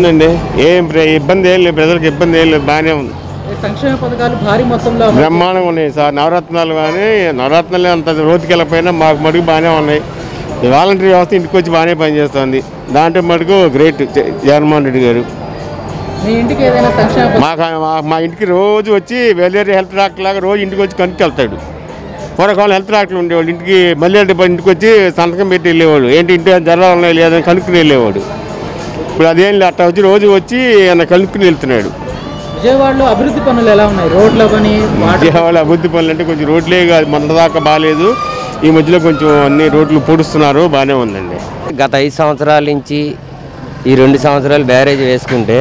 ఉందండి ఏం ప్ర- ఇబ్బంది ఏం లేదు ప్రజలకు ఇబ్బంది ఏం లేదు బాగానే ఉంది ఈ సంక్షేమ పథకాలు భారీ మొత్తంలో అమలు బ్రహ్మాండంగా ఉన్నాయి సార్ నవరత్నాలు కానీ నవరత్నాలు అంత రోజుకి వెళ్ళకపోయినా మాకు మటుకు బాగానే ఉన్నాయి ఈ వాలంటరీ వ్యవస్థ ఇంటికి వచ్చి బాగానే పనిచేస్తుంది దాంట్లో మటుకు గ్రేట్ జ- జగన్మోహన్ రెడ్డి గారు మీ ఇంటికి ఏదైనా సంక్షేమ పథకం మాకు మా- మా ఇంటికి రోజు వచ్చి వెల్లేరు హెల్త్ డాక్టర్ లాగా రోజు ఇంటికి వచ్చి కనుక్కి వెళ్తాడు పూర్వకాలం హెల్త్ డాక్టర్లు ఉండేవాళ్ళు ఇంటికి మళ్ళీ ఇంటికి వచ్చి సంతకం పెట్టి వెళ్ళేవాడు ఏంటి ఇంటి జ్వరాలు ఉన్నాయి లేదని కనుక్కుని వెళ్ళేవాడు ఇప్పుడు అదేం లేదు అట్లా వచ్చి రోజు వచ్చి ఆయన కనుక్కుని వెళ్తున్నాడు విజయవాడలో అభివృద్ధి పనులు ఎలా ఉన్నాయి రోడ్ల పని వాటర్ విజయవాడ అభివృద్ధి పనులు అంటే కొంచెం రోడ్లే కాదు మన దాకా బాగాలేదు ఈ మధ్యలో కొంచెం అన్ని రోడ్లు పూడుస్తున్నారు బాగానే ఉందండి గత ఐదు సంవత్సరాల నుంచి ఈ రెండు సంవత్సరాలు బ్యారేజ్ వేసుకుంటే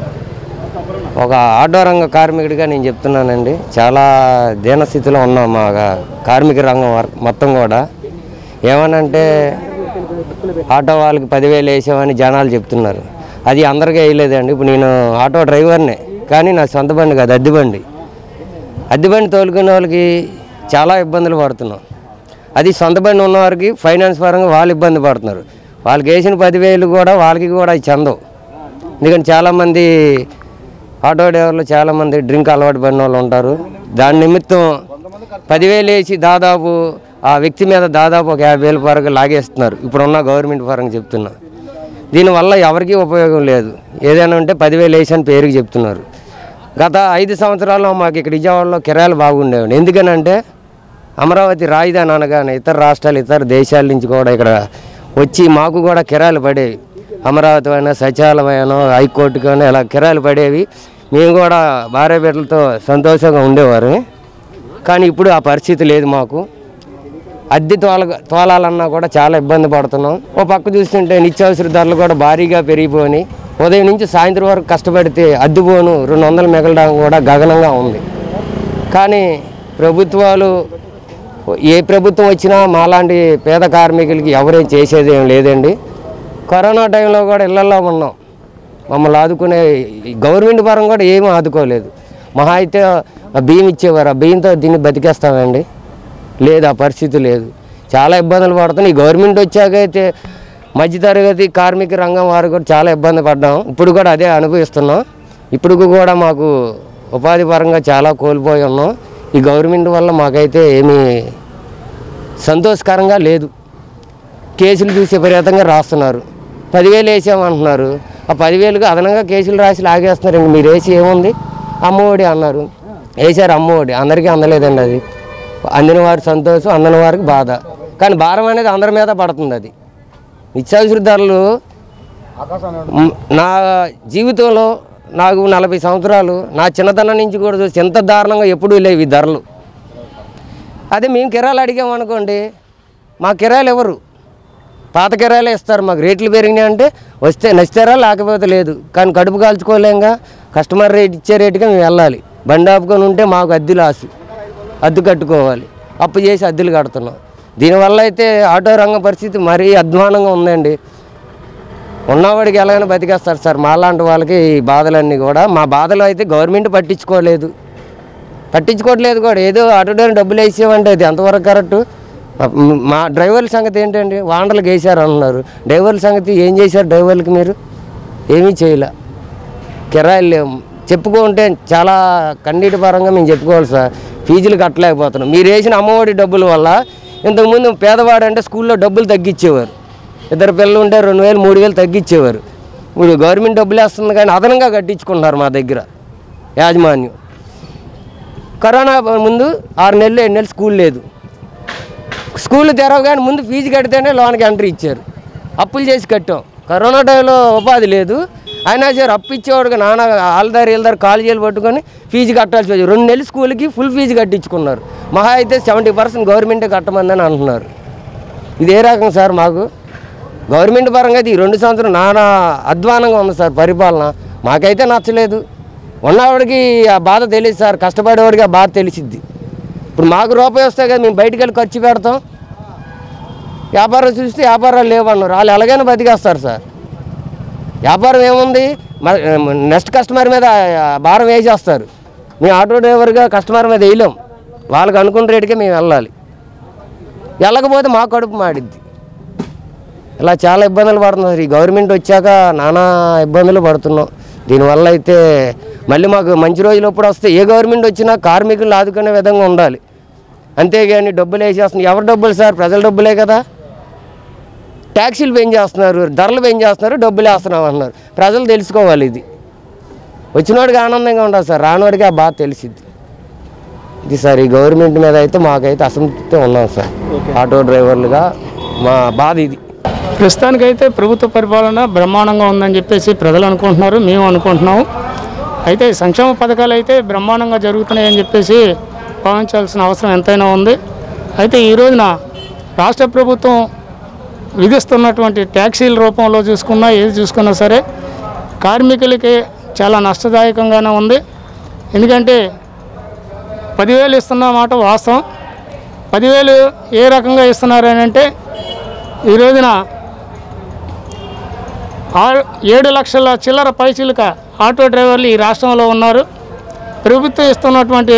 ఒక ఆటో రంగ కార్మికుడిగా నేను చెప్తున్నానండి చాలా దీనస్థితిలో ఉన్నాం మా కార్మిక రంగం వర్- మొత్తం కూడా ఏమనంటే ఆటో వాళ్ళకి పదివేలు వేసామని జనాలు చెప్తున్నారు అది అందరికీ వేయలేదండి ఇప్పుడు నేను ఆటో డ్రైవర్నే కానీ నా సొంత బండి కాదు అద్దె బండి అద్దె బండి తోలుకునే వాళ్ళకి చాలా ఇబ్బందులు పడుతున్నాం అది సొంత బండి ఉన్నవారికి ఫైనాన్స్ పరంగా వాళ్ళు ఇబ్బంది పడుతున్నారు వాళ్ళకి వేసిన పదివేలు కూడా వాళ్ళకి కూడా అది చెందవు ఎందుకంటే చాలామంది ఆటో డ్రైవర్లు చాలామంది డ్రింక్ అలవాటు పడిన వాళ్ళు ఉంటారు దాని నిమిత్తం పదివేలు వేసి దాదాపు ఆ వ్యక్తి మీద దాదాపు ఒక యాభై వేల వరకు లాగేస్తున్నారు ఇప్పుడున్న గవర్నమెంట్ పరంగా చెప్తున్నా దీనివల్ల ఎవరికీ ఉపయోగం లేదు ఏదైనా ఉంటే పదివేలు వేసి అని పేరుకి చెప్తున్నారు గత ఐదు సంవత్సరాల్లో మాకు ఇక్కడ విజయవాడలో కిరాయిలు బాగుండేవండి ఎందుకనంటే అమరావతి రాజధాని అనగానే ఇతర రాష్ట్రాలు ఇతర దేశాల నుంచి కూడా ఇక్కడ వచ్చి మాకు కూడా కిరాయిలు పడేవి అమరావతి అయినా సచివాలయమైనా హైకోర్టుకైనా ఇలా కిరాయిలు పడేవి మేము కూడా భార్య బిడ్డలతో సంతోషంగా ఉండేవారు కానీ ఇప్పుడు ఆ పరిస్థితి లేదు మాకు అద్దె తోల తోలాలన్నా కూడా చాలా ఇబ్బంది పడుతున్నాం ఓ పక్క చూస్తుంటే నిత్యావసర ధరలు కూడా భారీగా పెరిగిపోయి ఉదయం నుంచి సాయంత్రం వరకు కష్టపడితే అద్దె పోను రెండు వందలు మిగలడం కూడా గగనంగా ఉంది కానీ ప్రభుత్వాలు ఏ ప్రభుత్వం వచ్చినా మాలాంటి పేద కార్మికులకి ఎవరేం చేసేది ఏం లేదండి కరోనా టైంలో కూడా ఇళ్లలో ఉన్నాం మమ్మల్ని ఆదుకునే ఈ గవర్నమెంట్ పరం కూడా ఏమీ ఆదుకోలేదు మహా అయితే ఆ బియ్యం ఇచ్చేవారు ఆ బియ్యంతో దీన్ని బతికేస్తామండి లేదు ఆ పరిస్థితి లేదు చాలా ఇబ్బందులు పడుతున్నాయి ఈ గవర్నమెంట్ వచ్చాక అయితే మధ్యతరగతి కార్మిక రంగం వారు కూడా చాలా ఇబ్బంది పడ్డాం ఇప్పుడు కూడా అదే అనుభవిస్తున్నాం ఇప్పుడు కూడా మాకు ఉపాధి పరంగా చాలా కోల్పోయి ఉన్నాం ఈ గవర్నమెంట్ వల్ల మాకైతే ఏమీ సంతోషకరంగా లేదు కేసులు చూసి విపరీతంగా రాస్తున్నారు పదివేలు వేసామంటున్నారు ఆ పదివేలకు అదనంగా కేసులు రాసి లాగేస్తున్నారు ఇంక మీరు వేసి ఏముంది అమ్మఒడి అన్నారు వేసారు అమ్మఒడి అందరికీ అందలేదండి అది అందిన వారి సంతోషం అందని వారికి బాధ కానీ భారం అనేది అందరి మీద పడుతుంది అది నిత్యావసర ధరలు మ్, నా జీవితంలో నాకు నలభై సంవత్సరాలు నా చిన్నతనం నుంచి కూడా చూసి ఎంత దారుణంగా ఎప్పుడూ లేవు ఈ ధరలు అదే మేము కిరాయిలు అడిగామనుకోండి మా కిరాయిలు ఎవరు పాత కిరాయిలే ఇస్తారు మాకు రేట్లు పెరిగినాయి అంటే వస్తే నచ్చుతారా లేకపోతే లేదు కానీ కడుపు కాల్చుకోలేంగా కస్టమర్ రేట్ ఇచ్చే రేటుగా మేము వెళ్ళాలి బండి ఆపుకొని ఉంటే మాకు అద్దె లాసు అద్దె కట్టుకోవాలి అప్పు చేసి అద్దెలు కడుతున్నాం దీనివల్ల అయితే ఆటో రంగ పరిస్థితి మరీ అధ్వానంగా ఉందండి ఉన్నవాడికి ఎలాగైనా బతికేస్తారు సార్ మాలాంటి వాళ్ళకి ఈ బాధలన్నీ కూడా మా బాధలు అయితే గవర్నమెంట్ పట్టించుకోలేదు పట్టించుకోవట్లేదు కూడా ఏదో ఆటో డ్రైవర్ డబ్బులు వేసేవంటే అది ఎంతవరకు కరెక్ట్ మా డ్రైవర్ల సంగతి ఏంటండి వాండర్లకు వేసారు అంటున్నారు డ్రైవర్ల సంగతి ఏం చేశారు డ్రైవర్లకి మీరు ఏమీ చేయలే కిరాయిలు లేవు చెప్పుకుంటే చాలా కన్నీటి పరంగా మేము చెప్పుకోవాలి సార్ ఫీజులు కట్టలేకపోతున్నాం మీరు వేసిన అమ్మఒడి డబ్బుల వల్ల ఇంతకుముందు పేదవాడు అంటే స్కూల్లో డబ్బులు తగ్గించేవారు ఇద్దరు పిల్లలు ఉంటే రెండు వేలు మూడు వేలు తగ్గించేవారు ఇప్పుడు గవర్నమెంట్ డబ్బులు వేస్తుంది కానీ అదనంగా కట్టించుకుంటున్నారు మా దగ్గర యాజమాన్యం కరోనా ముందు ఆరు నెలలు ఏడు నెలలు స్కూల్ లేదు స్కూల్ తెరవగానే ముందు ఫీజు కడితేనే లోన్కి ఎంట్రీ ఇచ్చారు అప్పులు చేసి కట్టాం కరోనా టైంలో ఉపాధి లేదు అయినా సరే అప్పు ఇచ్చేవాడుగా నాన్న ఆల్దారి వీళ్ళదారు కాలేజీలు పట్టుకొని ఫీజు కట్టాల్సి వచ్చి రెండు నెలలు స్కూల్కి ఫుల్ ఫీజు కట్టించుకున్నారు మహా అయితే సెవెంటీ పర్సెంట్ గవర్నమెంటే కట్టమందని అంటున్నారు ఇది ఏ రకం సార్ మాకు గవర్నమెంట్ పరంగా ఇది ఈ రెండు సంవత్సరం నానా అధ్వానంగా ఉంది సార్ పరిపాలన మాకైతే నచ్చలేదు ఉన్నవాడికి ఆ బాధ తెలియదు సార్ కష్టపడేవాడికి ఆ బాధ తెలిసిద్ది ఇప్పుడు మాకు రూపాయి వస్తే కదా మేము బయటికి వెళ్ళి ఖర్చు పెడతాం వ్యాపారం చూస్తే వ్యాపారాలు లేవన్నారు వాళ్ళు ఎలాగైనా బతికేస్తారు సార్ వ్యాపారం ఏముంది నెక్స్ట్ కస్టమర్ మీద ఆ, భారం వేసేస్తారు మేము ఆటో డ్రైవర్గా కస్టమర్ మీద వేయలేం వాళ్ళకి అనుకున్న రేటుకే మేము వెళ్ళాలి వెళ్ళకపోతే మా కడుపు మాడిద్ది ఇలా చాలా ఇబ్బందులు పడుతున్నారు ఈ గవర్నమెంట్ వచ్చాక నానా ఇబ్బందులు పడుతున్నాం దీనివల్ల అయితే మళ్ళీ మాకు మంచి రోజులు ఎప్పుడు వస్తాయి ఏ గవర్నమెంట్ వచ్చినా కార్మికులు ఆదుకునే విధంగా ఉండాలి అంతేగాని డబ్బులు వేసేస్తున్నారు ఎవరి డబ్బులు సార్ ప్రజల డబ్బులే కదా ట్యాక్సీలు పెంచేస్తున్నారు ధరలు పెంచేస్తున్నారు డబ్బులు వేస్తున్నాం అంటున్నారు ప్రజలు తెలుసుకోవాలి ఇది వచ్చినోడికి ఆనందంగా ఉండదు సార్ రానోడికి ఆ బాధ తెలిసిద్ది ఇది సార్ ఈ గవర్నమెంట్ మీద అయితే మాకైతే అసంతృప్తి ఉన్నాం సార్ ఆటో డ్రైవర్లుగా మా బాధ ఇది ప్రస్తుతానికైతే ప్రభుత్వ పరిపాలన బ్రహ్మాండంగా ఉందని చెప్పేసి ప్రజలు అనుకుంటున్నారు మేము అనుకుంటున్నాము అయితే సంక్షేమ పథకాలు అయితే బ్రహ్మాండంగా జరుగుతున్నాయని చెప్పేసి భావించాల్సిన అవసరం ఎంతైనా ఉంది అయితే ఈ రోజున రాష్ట్ర ప్రభుత్వం విధిస్తున్నటువంటి ట్యాక్సీల రూపంలో చూసుకున్నా ఏది చూసుకున్నా సరే కార్మికులకి చాలా నష్టదాయకంగానే ఉంది ఎందుకంటే పదివేలు ఇస్తున్న మాట వాస్తవం పదివేలు ఏ రకంగా ఇస్తున్నారు అని అంటే ఈ రోజున ఆరు ఏడు లక్షల చిల్లర పైచిలుక ఆటో డ్రైవర్లు ఈ రాష్ట్రంలో ఉన్నారు ప్రభుత్వం ఇస్తున్నటువంటి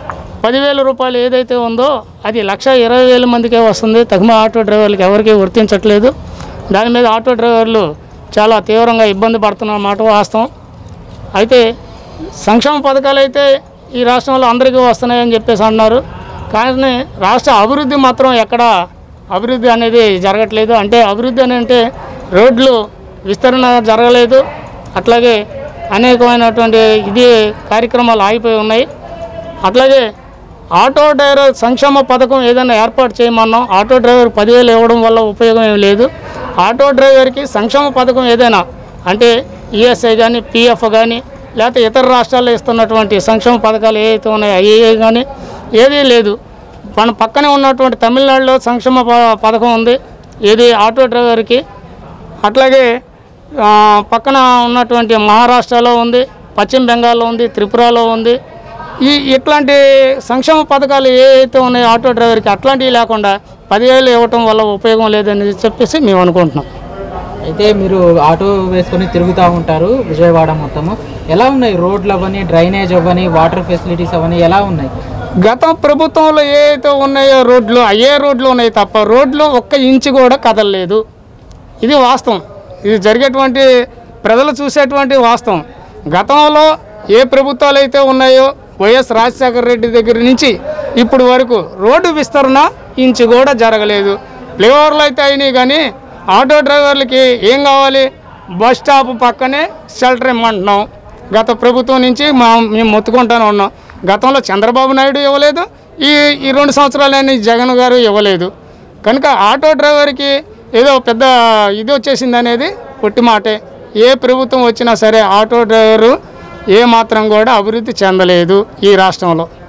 పదివేల రూపాయలు ఏదైతే ఉందో అది లక్ష ఇరవై వేల మందికే వస్తుంది తగిన ఆటో డ్రైవర్లకు ఎవరికీ వర్తించట్లేదు దాని మీద ఆటో డ్రైవర్లు చాలా తీవ్రంగా ఇబ్బంది పడుతున్న మాట వాస్తవం అయితే సంక్షేమ పథకాలు అయితే ఈ రాష్ట్రంలో అందరికీ వస్తున్నాయని చెప్పేసి అన్నారు కానీ రాష్ట్ర అభివృద్ధి మాత్రం ఎక్కడ అభివృద్ధి అనేది జరగట్లేదు అంటే అభివృద్ధి అని అంటే రోడ్లు విస్తరణ జరగలేదు అట్లాగే అనేకమైనటువంటి ఇది కార్యక్రమాలు ఆగిపోయి ఉన్నాయి అట్లాగే ఆటో డ్రైవర్ సంక్షేమ పథకం ఏదైనా ఏర్పాటు చేయమన్నాం ఆటో డ్రైవర్ పదివేలు ఇవ్వడం వల్ల ఉపయోగం ఏం లేదు ఆటో డ్రైవర్కి సంక్షేమ పథకం ఏదైనా అంటే ఈఎస్ఐ కానీ పిఎఫ్ కానీ లేకపోతే ఇతర రాష్ట్రాల్లో ఇస్తున్నటువంటి సంక్షేమ పథకాలు ఏవైతే ఉన్నాయో అయ్యే కానీ ఏదీ లేదు మన పక్కనే ఉన్నటువంటి తమిళనాడులో సంక్షేమ ప- పథకం ఉంది ఏది ఆటో డ్రైవర్కి అట్లాగే ఆ, పక్కన ఉన్నటువంటి మహారాష్ట్రలో ఉంది పశ్చిమ బెంగాల్లో ఉంది త్రిపురలో ఉంది ఈ ఇట్లాంటి సంక్షేమ పథకాలు ఏ అయితే ఉన్నాయో ఆటో డ్రైవర్కి అట్లాంటివి లేకుండా పదివేలు ఇవ్వటం వల్ల ఉపయోగం లేదని చెప్పేసి మేము అనుకుంటున్నాం అయితే మీరు ఆటో వేసుకొని తిరుగుతూ ఉంటారు విజయవాడ మొత్తము ఎలా ఉన్నాయి రోడ్లు అవని డ్రైనేజ్ అవని వాటర్ ఫెసిలిటీస్ అవని ఎలా ఉన్నాయి గత ప్రభుత్వంలో ఏ అయితే ఉన్నాయో రోడ్లు అయ్యే రోడ్లు ఉన్నాయి తప్ప రోడ్లు ఒక్క ఇంచు కూడా కదలలేదు ఇది వాస్తవం ఇది జరిగేటువంటి ప్రజలు చూసేటువంటి వాస్తవం గతంలో ఏ ప్రభుత్వాలు అయితే ఉన్నాయో వైఎస్ రాజశేఖర రెడ్డి దగ్గర నుంచి ఇప్పుడు వరకు రోడ్డు విస్తరణ ఇంచు కూడా జరగలేదు ఫ్లైఓవర్లు అయితే అయినాయి కానీ ఆటో డ్రైవర్లకి ఏం కావాలి బస్ స్టాప్ పక్కనే షెల్టర్ ఇమ్మంటున్నాం గత ప్రభుత్వం నుంచి మా మేము మొత్తుకుంటానే ఉన్నాం గతంలో చంద్రబాబు నాయుడు ఇవ్వలేదు ఈ ఈ రెండు సంవత్సరాలని జగన్ గారు ఇవ్వలేదు కనుక ఆటో డ్రైవర్కి ఏదో పెద్ద ఇది వచ్చేసింది అనేది పొట్టి మాటే ఏ ప్రభుత్వం వచ్చినా సరే ఆటో డ్రైవరు ఏ మాత్రం కూడా అభివృద్ధి చెందలేదు ఈ రాష్ట్రంలో